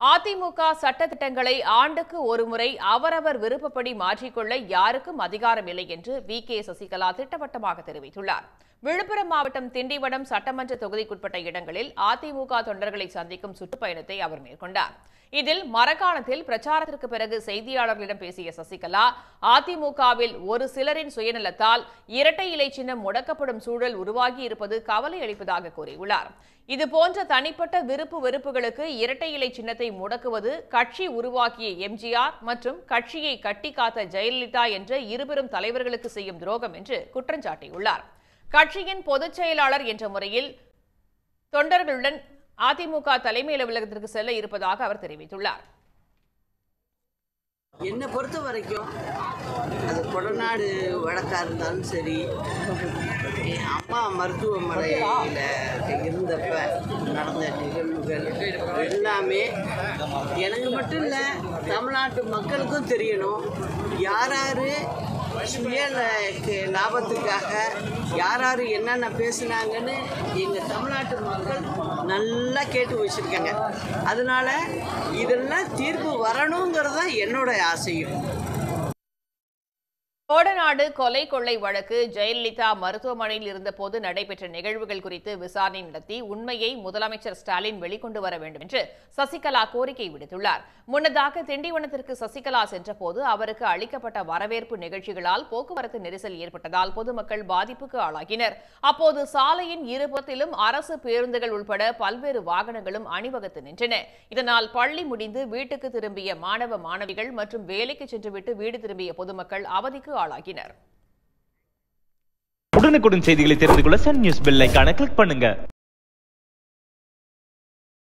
அதிமுக சட்டத்திட்டங்களை ஆண்டுக்கு ஒருமுறை அவரவர் விருப்பப்படி மாற்றிக்கொள்ள யாருக்கும் அதிகாரம் இல்லை என்று வி கே சசிகலா திட்டவட்டமாக தெரிவித்துள்ளார் விழுப்புரம் மாவட்டம் திண்டிவனம் சட்டமன்ற தொகுதிக்குட்பட்ட இடங்களில் அதிமுக தொண்டர்களை சந்திக்கும் சுற்றுப்பயணத்தை அவர் மேற்கொண்டார் இதில் மரக்காணத்தில் பிரச்சாரத்திற்கு பிறகு செய்தியாளர்களிடம் பேசிய சசிகலா அதிமுகவில் ஒரு சிலரின் சுயநலத்தால் இரட்டை இலை சின்னம் முடக்கப்படும் சூழல் உருவாகி இருப்பது கவலை அளிப்பதாக கூறியுள்ளார் இதுபோன்ற தனிப்பட்ட விருப்பு வெறுப்புகளுக்கு இரட்டை இலை சின்னத்தை முடக்குவது கட்சி உருவாக்கிய எம்ஜிஆர் மற்றும் கட்சியை கட்டி காத்த ஜெயலலிதா என்ற இருபெரும் தலைவர்களுக்கு செய்யும் துரோகம் என்று குற்றம் சாட்டியுள்ளார் கட்சியின் பொதுச் செயலாளர் என்ற முறையில் தொண்டர்களுடன் அதிமுக தலைமை அலுவலகத்திற்கு செல்ல இருப்பதாக அவர் தெரிவித்துள்ளார் என்னை பொறுத்த வரைக்கும் அது கொடநாடு வழக்காக இருந்தாலும் சரி என் அம்மா மருத்துவமனையில் இருந்தப்ப நடந்த நிகழ்வுகள் எல்லாமே எனக்கு மட்டும் இல்லை தமிழ்நாட்டு மக்களுக்கும் தெரியணும் யார் யார் சுய ல- லாபத்துக்காக யார் யார் என்னென்ன பேசுனாங்கன்னு எங்கள் தமிழ்நாட்டு மக்கள் நல்லா கேட்டு வச்சுருக்காங்க அதனால இதெல்லாம் தீர்ப்பு வரணுங்கிறது தான் என்னோட ஆசையும் கோடநாடு கொலை கொள்ளை வழக்கு ஜெயலலிதா மருத்துவமனையில் இருந்தபோது நடைபெற்ற நிகழ்வுகள் குறித்து விசாரணை நடத்தி உண்மையை முதலமைச்சர் ஸ்டாலின் வெளிக்கொண்டு வர வேண்டும் என்று சசிகலா கோரிக்கை விடுத்துள்ளார் முன்னதாக திண்டிவனத்திற்கு சசிகலா சென்றபோது அவருக்கு அளிக்கப்பட்ட வரவேற்பு நிகழ்ச்சிகளால் போக்குவரத்து நெரிசல் ஏற்பட்டதால் பொதுமக்கள் பாதிப்புக்கு ஆளாகினர் அப்போது சாலையின் இருபுறத்திலும் அரசு பேருந்துகள் உட்பட பல்வேறு வாகனங்களும் அணிவகுத்து நின்றன இதனால் பள்ளி முடிந்து வீட்டுக்கு திரும்பிய மாணவ மாணவிகள் மற்றும் வேலைக்கு சென்றுவிட்டு வீடு திரும்பிய பொதுமக்கள் அவதிக்கு ஆளாகினர் உடனுக்குடன் செய்திகளை தெரிந்து கொள்ள சன் நியூஸ் பெல் ஐகானை கிளிக் பண்ணுங்க